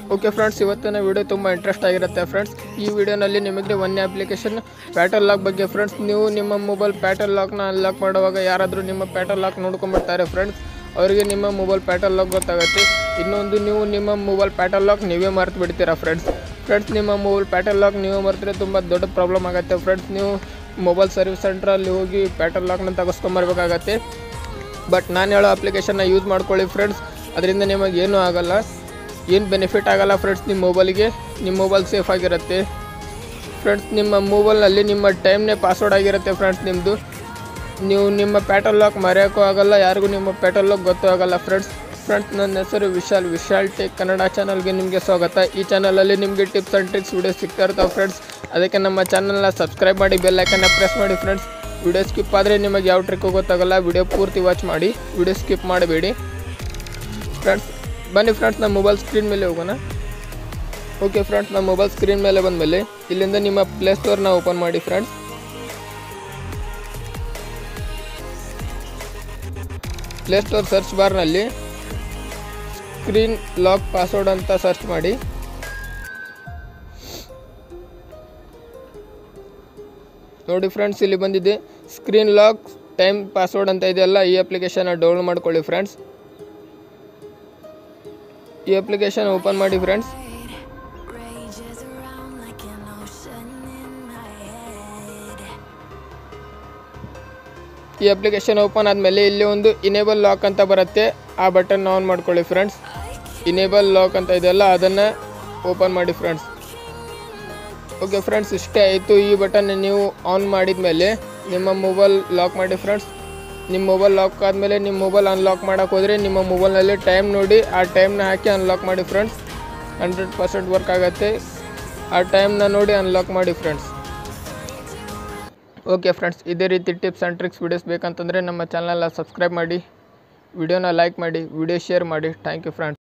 Okay friends ಇವತ್ತಿನ video ತುಂಬ interest ಆಗಿರುತ್ತೆ ಫ್ರೆಂಡ್ಸ್ ಈ ವಿಡಿಯೋನಲ್ಲಿ ನಿಮಗೆ ಒಂದೇ ಅಪ್ಲಿಕೇಶನ್ ಪ್ಯಾಟರ್ನ್ ಲಾಕ್ ಬಗ್ಗೆ ಫ್ರೆಂಡ್ಸ್ ನೀವು ನಿಮ್ಮ ಮೊಬೈಲ್ ಪ್ಯಾಟರ್ನ್ ಲಾಕ್ನ ಅನ್ಲಾಕ್ ಮಾಡುವಾಗ ಯಾರಾದರೂ ನಿಮ್ಮ ಪ್ಯಾಟರ್ನ್ ಲಾಕ್ ನೋಡ್ಕೊಂಡ್ಬಿಡ್ತಾರೆ ಫ್ರೆಂಡ್ಸ್ ಅವರಿಗೆ ನಿಮ್ಮ ಮೊಬೈಲ್ ಪ್ಯಾಟರ್ನ್ ಲಾಕ್ ಗೊತ್ತಾಗುತ್ತೆ ಇನ್ನೊಂದು ನೀವು ನಿಮ್ಮ ಮೊಬೈಲ್ ಪ್ಯಾಟರ್ನ್ ಲಾಕ್ ನೀವೇ ಮರೆತು ಬಿಡ್ತೀರಾ ಫ್ರೆಂಡ್ಸ್ ಫ್ರೆಂಡ್ಸ್ ನಿಮ್ಮ ಮೊಬೈಲ್ ಪ್ಯಾಟರ್ನ್ ಲಾಕ್ ನೀವೇ ಮರೆತರೆ ತುಂಬ ದೊಡ್ಡ ಪ್ರಾಬ್ಲಮ್ ಆಗುತ್ತೆ ಫ್ರೆಂಡ್ಸ್ ನೀವು ಮೊಬೈಲ್ ಸರ್ವಿಸ್ ಸೆಂಟ್ರಲ್ಲಿ ಹೋಗಿ ಪ್ಯಾಟರ್ನ್ ಲಾಕ್ನ ತೆಗೆಸ್ಕೊಂಬರ್ಬೇಕಾಗತ್ತೆ ಬಟ್ ನಾನು ಹೇಳೋ ಅಪ್ಲಿಕೇಶನ್ನ ಯೂಸ್ ಮಾಡ್ಕೊಳ್ಳಿ ಫ್ರೆಂಡ್ಸ್ ಅದರಿಂದ ನಿಮಗೆ ಏನೂ ಆಗಲ್ಲ ಏನು ಬೆನಿಫಿಟ್ ಆಗಲ್ಲ ಫ್ರೆಂಡ್ಸ್ ನಿಮ್ಮ ಮೊಬೈಲ್ಗೆ ನಿಮ್ಮ ಮೊಬೈಲ್ ಸೇಫ್ ಆಗಿರುತ್ತೆ ಫ್ರೆಂಡ್ಸ್ ನಿಮ್ಮ ಮೊಬೈಲ್ನಲ್ಲಿ ನಿಮ್ಮ ಟೈಮ್ನೇ ಪಾಸ್ವರ್ಡ್ ಆಗಿರುತ್ತೆ ಫ್ರೆಂಡ್ಸ್ ನಿಮ್ಮದು ನೀವು ನಿಮ್ಮ ಪ್ಯಾಟರ್ನ್ ಲಾಕ್ ಮರೆಯೋಕ್ಕೂ ಆಗಲ್ಲ ಯಾರಿಗೂ ನಿಮ್ಮ ಪ್ಯಾಟರ್ನ್ ಲಾಕ್ ಗೊತ್ತೂ ಆಗಲ್ಲ ಫ್ರೆಂಡ್ಸ್ ಫ್ರೆಂಡ್ಸ್ ನನ್ನ ಹೆಸರು ವಿಶಾಲ್ ವಿಶಾಲ್ ಟೆಕ್ ಕನ್ನಡ ಚಾನಲ್ಗೆ ನಿಮಗೆ ಸ್ವಾಗತ ಈ ಚಾನಲಲ್ಲಿ ನಿಮಗೆ ಟಿಪ್ಸ್ ಆ್ಯಂಡ್ ಟ್ರಿಕ್ಸ್ ವೀಡಿಯೋ ಸಿಗ್ತಾ ಇರ್ತಾವೆ ಫ್ರೆಂಡ್ಸ್ ಅದಕ್ಕೆ ನಮ್ಮ ಚಾನಲ್ನ ಸಬ್ಸ್ಕ್ರೈಬ್ ಮಾಡಿ ಬೆಲ್ ಐಕನ್ನ ಪ್ರೆಸ್ ಮಾಡಿ ಫ್ರೆಂಡ್ಸ್ ವಿಡಿಯೋ ಸ್ಕಿಪ್ ಆದರೆ ನಿಮಗೆ ಯಾವ ಟ್ರಿಕ್ಕು ಗೊತ್ತಾಗಲ್ಲ ವಿಡಿಯೋ ಪೂರ್ತಿ ವಾಚ್ ಮಾಡಿ ವಿಡಿಯೋ ಸ್ಕಿಪ್ ಮಾಡಬೇಡಿ ಫ್ರೆಂಡ್ಸ್ ಬನ್ನಿ ಫ್ರೆಂಡ್ಸ್ ನಮ್ಮ ಮೊಬೈಲ್ ಸ್ಕ್ರೀನ್ ಮೇಲೆ ಹೋಗೋಣ ಓಕೆ ಫ್ರೆಂಡ್ಸ್ ನಮ್ಮ ಮೊಬೈಲ್ ಸ್ಕ್ರೀನ್ ಮೇಲೆ ಬಂದಮೇಲೆ ಇಲ್ಲಿಂದ ನಿಮ್ಮ ಪ್ಲೇಸ್ಟೋರ್ನ ಓಪನ್ ಮಾಡಿ ಫ್ರೆಂಡ್ಸ್ ಪ್ಲೇಸ್ಟೋರ್ ಸರ್ಚ್ ಬಾರ್ನಲ್ಲಿ ಸ್ಕ್ರೀನ್ ಲಾಕ್ ಪಾಸ್ವರ್ಡ್ ಅಂತ ಸರ್ಚ್ ಮಾಡಿ ನೋಡಿ ಫ್ರೆಂಡ್ಸ್ ಇಲ್ಲಿ ಬಂದಿದೆ ಸ್ಕ್ರೀನ್ ಲಾಕ್ ಟೈಮ್ ಪಾಸ್ವರ್ಡ್ ಅಂತ ಇದೆಯಲ್ಲ ಈ ಅಪ್ಲಿಕೇಶನ್ನ ಡೌನ್ಲೋಡ್ ಮಾಡ್ಕೊಳ್ಳಿ ಫ್ರೆಂಡ್ಸ್ ಈ ಅಪ್ಲಿಕೇಶನ್ ಓಪನ್ ಮಾಡಿ friends rages around like an ocean in my head. ಈ ಅಪ್ಲಿಕೇಶನ್ ಓಪನ್ ಆದಮೇಲೆ ಇಲ್ಲಿ ಒಂದು ಇನೇಬಲ್ ಲಾಕ್ ಅಂತ ಬರುತ್ತೆ ಆ ಬಟನ್ ಆನ್ ಮಾಡ್ಕೊಳ್ಳಿ ಫ್ರೆಂಡ್ಸ್ ಇನೇಬಲ್ ಲಾಕ್ ಅಂತ ಇದೆಯಲ್ಲ ಅದನ್ನು ಓಪನ್ ಮಾಡಿ ಫ್ರೆಂಡ್ಸ್ ಓಕೆ ಫ್ರೆಂಡ್ಸ್ ಇಷ್ಟೇ ಆಯಿತು ಈ ಬಟನ್ ನೀವು ಆನ್ ಮಾಡಿದ ಮೇಲೆ ನಿಮ್ಮ ಮೊಬೈಲ್ ಲಾಕ್ ಮಾಡಿ ಫ್ರೆಂಡ್ಸ್ ನಿಮ್ಮ ಮೊಬೈಲ್ ಲಾಕ್ ಆದಮೇಲೆ ನಿಮ್ಮ ಮೊಬೈಲ್ ಅನ್ಲಾಕ್ ಮಾಡೋಕೆ ಹೋದರೆ ನಿಮ್ಮ ಮೊಬೈಲ್ನಲ್ಲಿ ಟೈಮ್ ನೋಡಿ ಆ ಟೈಮ್ನ ಹಾಕಿ ಅನ್ಲಾಕ್ ಮಾಡಿ ಫ್ರೆಂಡ್ಸ್ ಹಂಡ್ರೆಡ್ ಪರ್ಸೆಂಟ್ ವರ್ಕ್ ಆಗುತ್ತೆ ಆ ಟೈಮ್ನ ನೋಡಿ ಅನ್ಲಾಕ್ ಮಾಡಿ ಫ್ರೆಂಡ್ಸ್ ಓಕೆ ಫ್ರೆಂಡ್ಸ್ ಇದೇ ರೀತಿ ಟಿಪ್ಸ್ ಆ್ಯಂಡ್ ಟ್ರಿಕ್ಸ್ ವೀಡಿಯೋಸ್ ಬೇಕಂತಂದರೆ ನಮ್ಮ ಚಾನಲ್ನ ಸಬ್ಸ್ಕ್ರೈಬ್ ಮಾಡಿ ವಿಡಿಯೋನ ಲೈಕ್ ಮಾಡಿ ವಿಡಿಯೋ ಶೇರ್ ಮಾಡಿ ಥ್ಯಾಂಕ್ ಯು ಫ್ರೆಂಡ್ಸ್